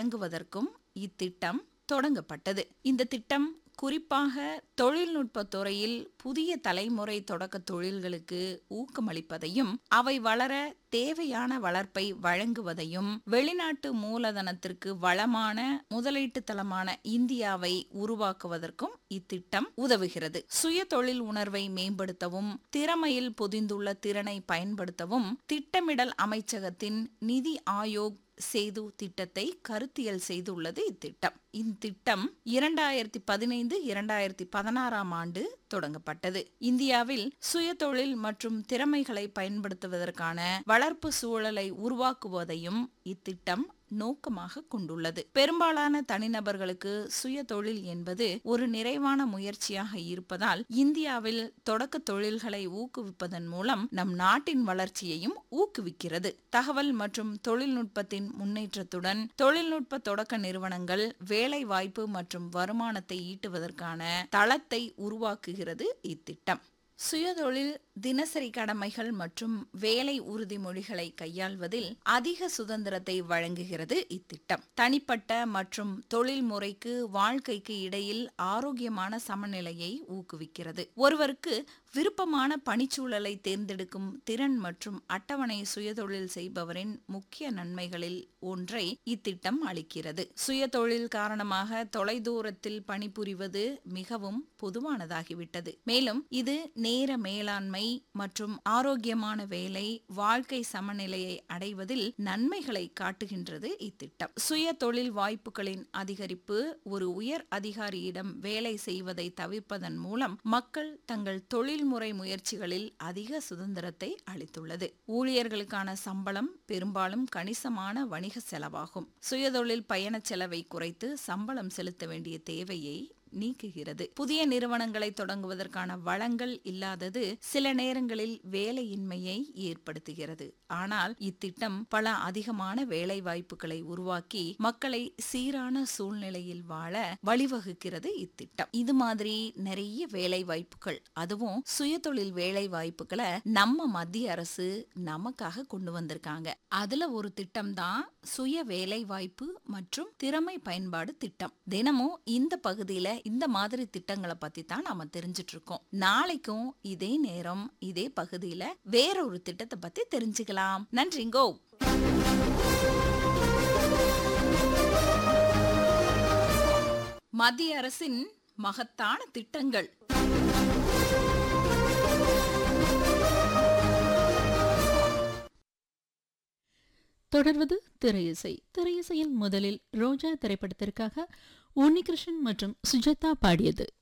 வழங்குவதற்கும் இத்திட்டம் தொடங்கப்பட்டது இந்த திட்டம் குறிப்பாக தொழில்நுட்பத் துறையில் புதிய தலைமுறை தொடக்க தொழில்களுக்கு ஊக்கமளிப்பதையும் அவை வளர தேவையான வளர்ப்பை வழங்குவதையும் வெளிநாட்டு மூலதனத்திற்கு வளமான முதலீட்டு தளமான இந்தியாவை உருவாக்குவதற்கும் இத்திட்டம் உதவுகிறது சுய தொழில் உணர்வை மேம்படுத்தவும் திறமையில் பொதிந்துள்ள திறனை பயன்படுத்தவும் திட்டமிடல் அமைச்சகத்தின் நிதி ஆயோக் சேது திட்டத்தை கருத்தியல் செய்துள்ளது இத்திட்டம் இத்திட்டம் இரண்டாயிரத்தி பதினைந்து இரண்டாயிரத்தி பதினாறாம் ஆண்டு தொடங்கப்பட்டது இந்தியாவில் சுயதொழில் மற்றும் திறமைகளை பயன்படுத்துவதற்கான வளர்ப்பு சூழலை உருவாக்குவதையும் இத்திட்டம் நோக்கமாக கொண்டுள்ளது பெரும்பாலான தனிநபர்களுக்கு சுய தொழில் என்பது ஒரு நிறைவான முயற்சியாக இருப்பதால் இந்தியாவில் தொடக்க தொழில்களை ஊக்குவிப்பதன் மூலம் நம் நாட்டின் வளர்ச்சியையும் ஊக்குவிக்கிறது தகவல் மற்றும் தொழில்நுட்பத்தின் முன்னேற்றத்துடன் தொழில்நுட்ப தொடக்க நிறுவனங்கள் வேலை வாய்ப்பு மற்றும் வருமானத்தை ஈட்டுவதற்கான தளத்தை உருவாக்குகிறது இத்திட்டம் சுயதொழில் தினசரி கடமைகள் மற்றும் வேலை உறுதிமொழிகளை கையாள்வதில் அதிக சுதந்திரத்தை வழங்குகிறது இத்திட்டம் தனிப்பட்ட மற்றும் தொழில் முறைக்கு வாழ்க்கைக்கு இடையில் ஆரோக்கியமான சமநிலையை ஊக்குவிக்கிறது ஒருவருக்கு விருப்பமான பணிச்சூழலை தேர்ந்தெடுக்கும் திறன் மற்றும் அட்டவணை சுயதொழில் செய்பவரின் முக்கிய நன்மைகளில் ஒன்றை இத்திட்டம் அளிக்கிறது சுயதொழில் காரணமாக தொலைதூரத்தில் பணிபுரிவது மிகவும் பொதுவானதாகிவிட்டது மேலும் இது நேர மேலாண்மை மற்றும் ஆரோக்கியமான வேலை வாழ்க்கை சமநிலையை அடைவதில் நன்மைகளை காட்டுகின்றது இத்திட்டம் சுய தொழில் வாய்ப்புகளின் அதிகரிப்பு ஒரு உயர் அதிகாரியிடம் வேலை செய்வதை தவிர்ப்பதன் மூலம் மக்கள் தங்கள் தொழில்முறை முயற்சிகளில் அதிக சுதந்திரத்தை அளித்துள்ளது ஊழியர்களுக்கான சம்பளம் பெரும்பாலும் கணிசமான வணிக செலவாகும் சுயதொழில் பயண செலவை குறைத்து சம்பளம் செலுத்த வேண்டிய தேவையை நீக்குகிறது புதிய நிறுவனங்களை தொடங்குவதற்கான வளங்கள் இல்லாதது சில நேரங்களில் வேலையின்மையை ஏற்படுத்துகிறது ஆனால் இத்திட்டம் பல அதிகமான வேலை வாய்ப்புகளை உருவாக்கி மக்களை சீரான சூழ்நிலையில் வாழ வழிவகுக்கிறது இத்திட்டம் இது மாதிரி நிறைய வேலை வாய்ப்புகள் அதுவும் சுயதொழில் வேலை வாய்ப்புகளை நம்ம மத்திய அரசு நமக்காக கொண்டு வந்திருக்காங்க அதுல ஒரு திட்டம் தான் சுய வேலை வாய்ப்பு மற்றும் திறமை பயன்பாடு திட்டம் தினமும் இந்த பகுதியில இந்த மாதிரி திட்டங்களை பத்தி தான் நாம தெரிஞ்சிட்டு இருக்கோம் நாளைக்கும் இதே நேரம் இதே பகுதியில வேறொரு திட்டத்தை பத்தி தெரிஞ்சுக்கலாம் நன்றிங்கோ மத்திய அரசின் மகத்தான திட்டங்கள் தொடர்வது திரையிசை திரையிசையில் முதலில் ரோஜா திரைப்படத்திற்காக உன்னிகிருஷ்ணன் மற்றும் சுஜாதா பாடியது